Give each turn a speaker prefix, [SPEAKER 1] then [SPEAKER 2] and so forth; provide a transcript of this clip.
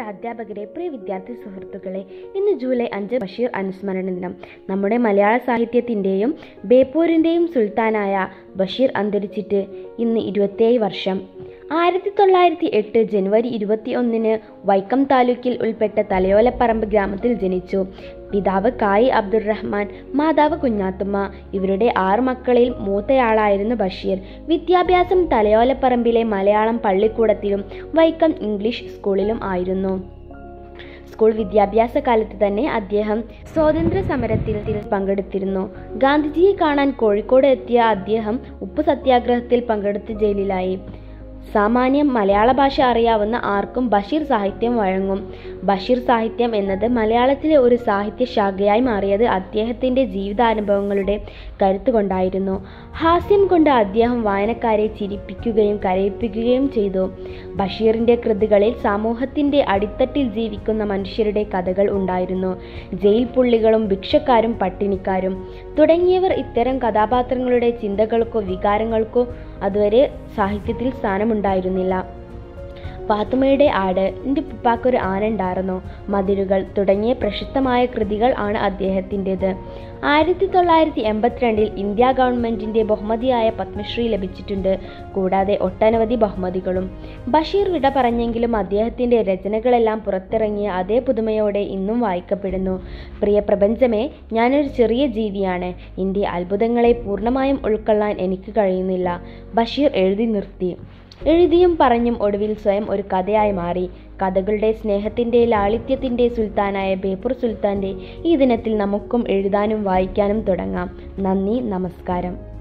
[SPEAKER 1] അധ്യാപകരെ പ്രിയ വിദ്യാർത്ഥി സുഹൃത്തുക്കളെ ഇന്ന് ജൂലൈ അഞ്ച് ബഷീർ അനുസ്മരണ ദിനം നമ്മുടെ മലയാള സാഹിത്യത്തിൻ്റെയും ബേപ്പൂരിൻ്റെയും സുൽത്താനായ ബഷീർ അന്തരിച്ചിട്ട് ഇന്ന് ഇരുപത്തേഴ് വർഷം ആയിരത്തി തൊള്ളായിരത്തി എട്ട് ജനുവരി ഇരുപത്തി ഒന്നിന് വൈക്കം താലൂക്കിൽ ഉൾപ്പെട്ട തലയോലപ്പറമ്പ് ഗ്രാമത്തിൽ ജനിച്ചു പിതാവ് കായി അബ്ദുറഹ്മാൻ മാതാവ് കുഞ്ഞാത്തുമ്മ ഇവരുടെ ആറ് മക്കളിൽ മൂത്തയാളായിരുന്നു ബഷീർ വിദ്യാഭ്യാസം തലയോലപ്പറമ്പിലെ മലയാളം പള്ളിക്കൂടത്തിലും വൈക്കം ഇംഗ്ലീഷ് സ്കൂളിലും ആയിരുന്നു സ്കൂൾ വിദ്യാഭ്യാസ കാലത്ത് തന്നെ അദ്ദേഹം സ്വാതന്ത്ര്യ സമരത്തിൽ പങ്കെടുത്തിരുന്നു ഗാന്ധിജിയെ കാണാൻ കോഴിക്കോട് എത്തിയ അദ്ദേഹം ഉപ്പു സത്യാഗ്രഹത്തിൽ പങ്കെടുത്ത് ജയിലിലായി സാമാന്യം മലയാള ഭാഷ അറിയാവുന്ന ആർക്കും ബഷീർ സാഹിത്യം വഴങ്ങും ബഷീർ സാഹിത്യം എന്നത് മലയാളത്തിലെ ഒരു സാഹിത്യ ശാഖയായി മാറിയത് അദ്ദേഹത്തിൻ്റെ ജീവിതാനുഭവങ്ങളുടെ കരുത്ത് കൊണ്ടായിരുന്നു ഹാസ്യം കൊണ്ട് അദ്ദേഹം വായനക്കാരെ ചിരിപ്പിക്കുകയും കരയിപ്പിക്കുകയും ചെയ്തു ബഷീറിൻ്റെ കൃതികളിൽ സമൂഹത്തിൻ്റെ അടിത്തട്ടിൽ ജീവിക്കുന്ന മനുഷ്യരുടെ കഥകൾ ഉണ്ടായിരുന്നു ജയിൽ പുള്ളികളും ഭിക്ഷക്കാരും പട്ടിണിക്കാരും തുടങ്ങിയവർ ഇത്തരം കഥാപാത്രങ്ങളുടെ ചിന്തകൾക്കോ വികാരങ്ങൾക്കോ അതുവരെ സാഹിത്യത്തിൽ സ്ഥാനമുണ്ടായിരുന്നില്ല പാത്തുമ്മയുടെ ആട് എൻ്റെ ഉപ്പാക്കൊരു ആന ഉണ്ടായിരുന്നു മതിലുകൾ തുടങ്ങിയ പ്രശസ്തമായ കൃതികൾ ആണ് അദ്ദേഹത്തിൻ്റെത് ആയിരത്തി തൊള്ളായിരത്തി എൺപത്തിരണ്ടിൽ ഇന്ത്യ ഗവൺമെൻറ്റിൻ്റെ ബഹുമതിയായ പത്മശ്രീ ലഭിച്ചിട്ടുണ്ട് കൂടാതെ ഒട്ടനവധി ബഹുമതികളും ബഷീർ വിട പറഞ്ഞെങ്കിലും അദ്ദേഹത്തിൻ്റെ രചനകളെല്ലാം പുറത്തിറങ്ങിയ അതേ പുതുമയോടെ ഇന്നും വായിക്കപ്പെടുന്നു പ്രിയ പ്രപഞ്ചമേ ഞാനൊരു ചെറിയ ജീവിയാണ് എൻ്റെ അത്ഭുതങ്ങളെ പൂർണ്ണമായും ഉൾക്കൊള്ളാൻ എനിക്ക് കഴിയുന്നില്ല ബഷീർ എഴുതി നിർത്തി എഴുതിയും പറഞ്ഞും ഒടുവിൽ സ്വയം ഒരു കഥയായി മാറി കഥകളുടെ സ്നേഹത്തിൻ്റെ ലാളിത്യത്തിൻ്റെ സുൽത്താനായ ബേപ്പൂർ സുൽത്താൻ്റെ ഈ ദിനത്തിൽ നമുക്കും എഴുതാനും വായിക്കാനും തുടങ്ങാം നന്ദി നമസ്കാരം